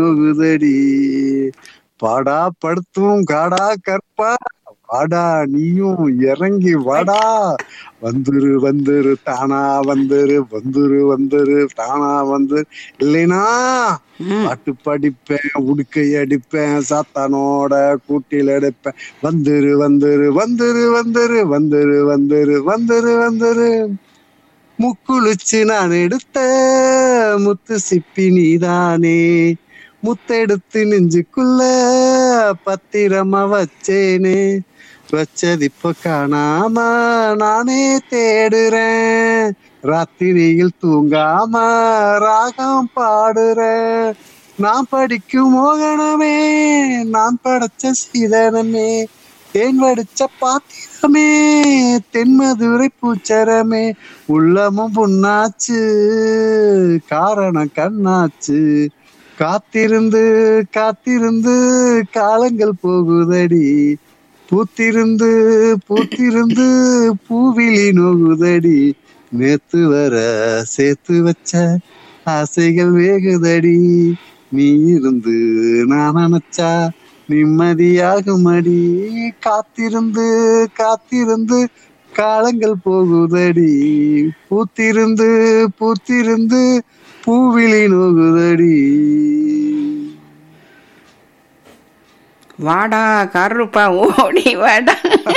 போகுதடி பாடா படுத்தும் காடா கற்பா வாடா நீயும் இறங்கி வாடா வந்துரு வந்துரு தானா வந்துரு வந்துரு வந்துரு தானா வந்துரு இல்லைனா ம். பாட்டு படிப்பேன் உடுக்கை அடிப்பேன் சாத்தானோட கூட்டில் எடுப்பேன் வந்துரு வந்துரு வந்துரு வந்துரு வந்துரு வந்துரு வந்துரு வந்துரு முக்குளிச்சு நான் எடுத்த முத்து சிப்பி நீதானே முத்தெடுத்து நெஞ்சுக்குள்ள பத்திரமா வச்சேனே வச்சது இப்ப காணாம நானே தேடுறேன் ராத்திரியில் தூங்காம ராகம் பாடுறேன் நான் படிக்கும் மோகனமே நான் படைச்ச சீதனமே தேன் வடிச்ச பாத்திரமே தென்மதுரை பூச்சரமே உள்ளமும் புண்ணாச்சு காரணம் கண்ணாச்சு காத்திருந்து காத்திருந்து காலங்கள் போகுதடி பூத்திருந்து பூத்திருந்து பூவிழி நோகுதடி நேத்து வர சேர்த்து வச்ச ஆசைகள் வேகுதடி நீ இருந்து நான் நினைச்சா நிம்மதியாகுமடி காத்திருந்து காத்திருந்து காலங்கள் போகுதடி பூத்திருந்து பூத்திருந்து பூவிழி நோகுதடி வாடா கருப்பா ஓடி வாடா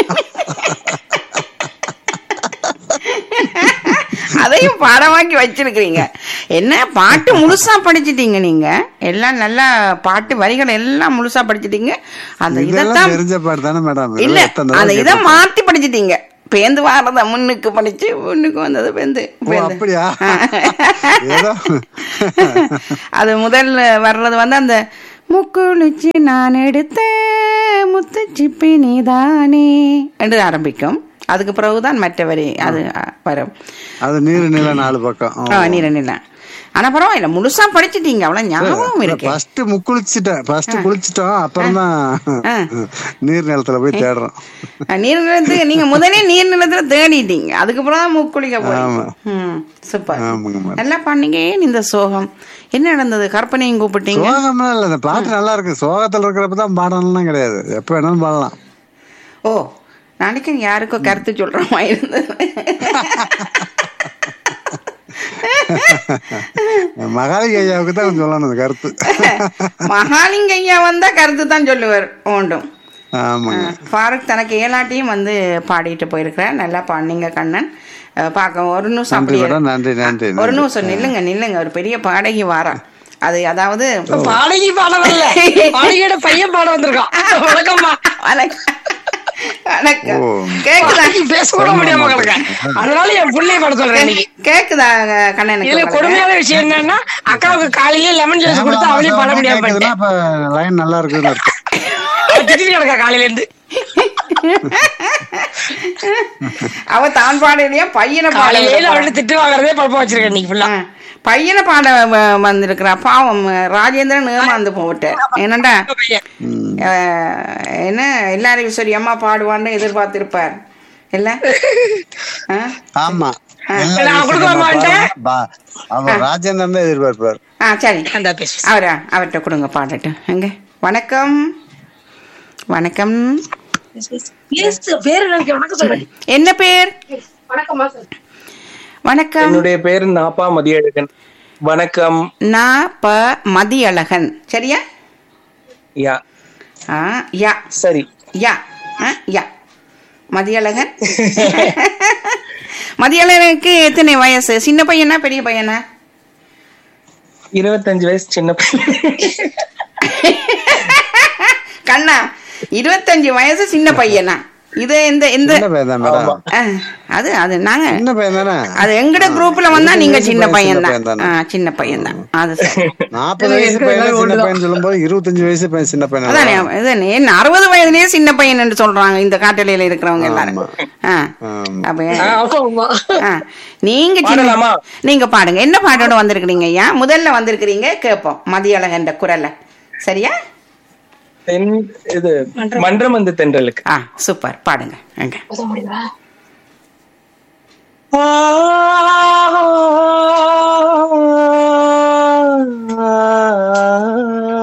அதையும் பாடமாக்கி வச்சிருக்கிறீங்க என்ன பாட்டு முழுசா படிச்சிட்டீங்க நீங்க எல்லாம் நல்லா பாட்டு வரிகள் எல்லாம் முழுசா படிச்சிட்டீங்க அந்த இதெல்லாம் இதைத்தான் தெரிஞ்ச பாட்டு தானே மேடம் இல்ல அந்த இதை மாத்தி படிச்சிட்டீங்க பேந்து வாரத முன்னுக்கு படிச்சு முன்னுக்கு வந்தது பேந்து பேந்து அப்படியா ஏதோ அது முதல்ல வர்றது வந்து அந்த முக்குளிச்சு நான் எடுத்த முத்துச்சிப்பி நீதானே என்று ஆரம்பிக்கும் அதுக்கு பிறகுதான் மற்ற வரி அது அ, வரும் அது நீர் நில நாலு பக்கம் ஆ, நீல நில ஆனா பரவாயில்ல முழுசா படிச்சிட்டீங்க அவ்வளவு ஞாபகம் இருக்கு ஃபர்ஸ்ட் முக்குளிச்சுட்டேன் ஃபர்ஸ்ட் குளிச்சிட்டோம் அப்புறம் தான் ஆ. நீர் நிலத்துல போய் தேடுறோம் அஹ், நீர் நிலத்துக்கு நீங்க முதலே நீர் நிலத்துல தேடிட்டீங்க அதுக்கப்புறம் தான் முக்குளிக்க போறீங்க ம் சூப்பர் ஆமாங்க மேடம் நல்லா பண்ணீங்க ஏன் இந்த சோகம் என்ன நடந்தது கற்பனையும் கூப்பிட்டீங்க சோகம்லாம் இல்ல இந்த பாட்டு நல்லா இருக்கு சோகத்துல இருக்கிறப்ப தான் பாடலாம் கிடையாது எப்ப வேணாலும் பாடலாம் ஓ நாளைக்கு யாருக்கோ கருத்து சொல்ற மாதிரி இருந்தது மகாலிக ஐயாவுக்கு தான் சொல்லணும் இந்த கருத்து மகாலிங்க ஐயா வந்தா கருத்து தான் சொல்லுவார் ஓண்டும் ஆமாங்க ஃபாரூக் தனக்கு ஏலாட்டியும் வந்து பாடிட்டு போயிருக்கிறார் நல்லா பாடினீங்க கண்ணன் அஹ் பார்க்க ஒரு நிமிஷம் நன்றி அப்படியே மேடம் நன்றி நன்றி ஒரு நன்றி. நிமிஷம் நில்லுங்க நில்லுங்க ஒரு பெரிய பாடகி வாரா அது அதாவது பாடகி பாட வரல பாடகியோட பையன் பாட வந்திருக்கான் வணக்கம்மா வணக்கம் வணக்கம் ஓ. கேக்குதா பாடகி பேச கூட முடியாம கிடக்க அதனால என் பிள்ளைய பாட சொல்றேன் இன்னைக்கு கேக்குதா கண்ணனுக்கு இதுல உங்களுக்கு? கொடுமையான விஷயம் என்னன்னா அக்காவுக்கு காலையில லெமன் ஜூஸ் கொடுத்து அவளையும் பாட முடியாம கேக்குதுன்னா பண்ணிட்டேன் அப்ப லைன் நல்லா இருக்குதுன்னு அர்த்தம் அவ திட்டிட்டு கிடக்கா காலையில இருந்து அவ தான் பாடலையா பையனை காலையில பாட அவள்கிட்ட திட்டு வாங்குறதே பழப்பம் வச்சிருக்கேன் இன்னைக்கு ஃபுல்லா ஆ. பையனை பாட வ- வந்திருக்கிறா பாவம் ராஜேந்திரன் ஏமாந்து போவிட்டார் என்னடா ம். அஹ், என்ன எல்லாரையும் சரி அம்மா பாடுவான்னு எதிர்பார்த்திருப்பார் இல்ல ஆ? ஆமா நான் கொடுக்கலாமா அவன்கிட்ட? பா- அவர் ராஜேந்திரன் தான் எதிர்பார்ப்பார் ஆ சரி அந்த பேசு அவரா அவர்கிட்ட கொடுங்க பாடட்டு எங்க வணக்கம் வணக்கம் பேரு எனக்கு வணக்கம் சொல்றேன் என்ன பேர் வணக்கம் என்னுடைய பேர் நாப்பா மதியழகன் வணக்கம் நான் ப மதியழகன் சரியா யா ஆ யா சரி யா ஆ, யா மதியழகன் மதியழகனுக்கு எத்தனை வயசு சின்ன பையனா பெரிய பையனா இருபத்தஞ்சு வயசு சின்ன பையன் கண்ணா இருபத்தஞ்சு வயசு சின்ன பையனா இது இந்த இந்த சின்ன பையன் தான் மேடம் ஆ, அது அது நாங்க சின்ன பையன் தானே அது எங்கட குரூப்ல வந்தா நீங்க இருபத்தஞ்சு சின்ன வயசு பையன் சின்ன தான் பையன் தானே. ஆ, சின்ன பையன் தான் அது சரி நாற்பது வயசு பையன் சின்ன பையன் சொல்லும் போது இருபத்தஞ்சு வயசு பையன் சின்ன பையன் அதானே இதுதானே என்ன அறுபது வயதுலயே சின்ன பையன் என்று சொல்றாங்க இந்த காட்டலையில இருக்கிறவங்க எல்லாரும் ஆமா. ஆ. ஆமா. அப்ப ஆ. நீங்க சின்ன பாடலாமா? நீங்க பாடுங்க என்ன பாட்டோட வந்திருக்கிறீங்க ஐயா முதல்ல வந்திருக்கிறீங்க கேட்போம் மதியழகன்ற குரல்ல சரியா தென் இது மன்றம் வந்து தென்றலுக்கு ஆ சூப்பர் பாடுங்க அங்க ஆ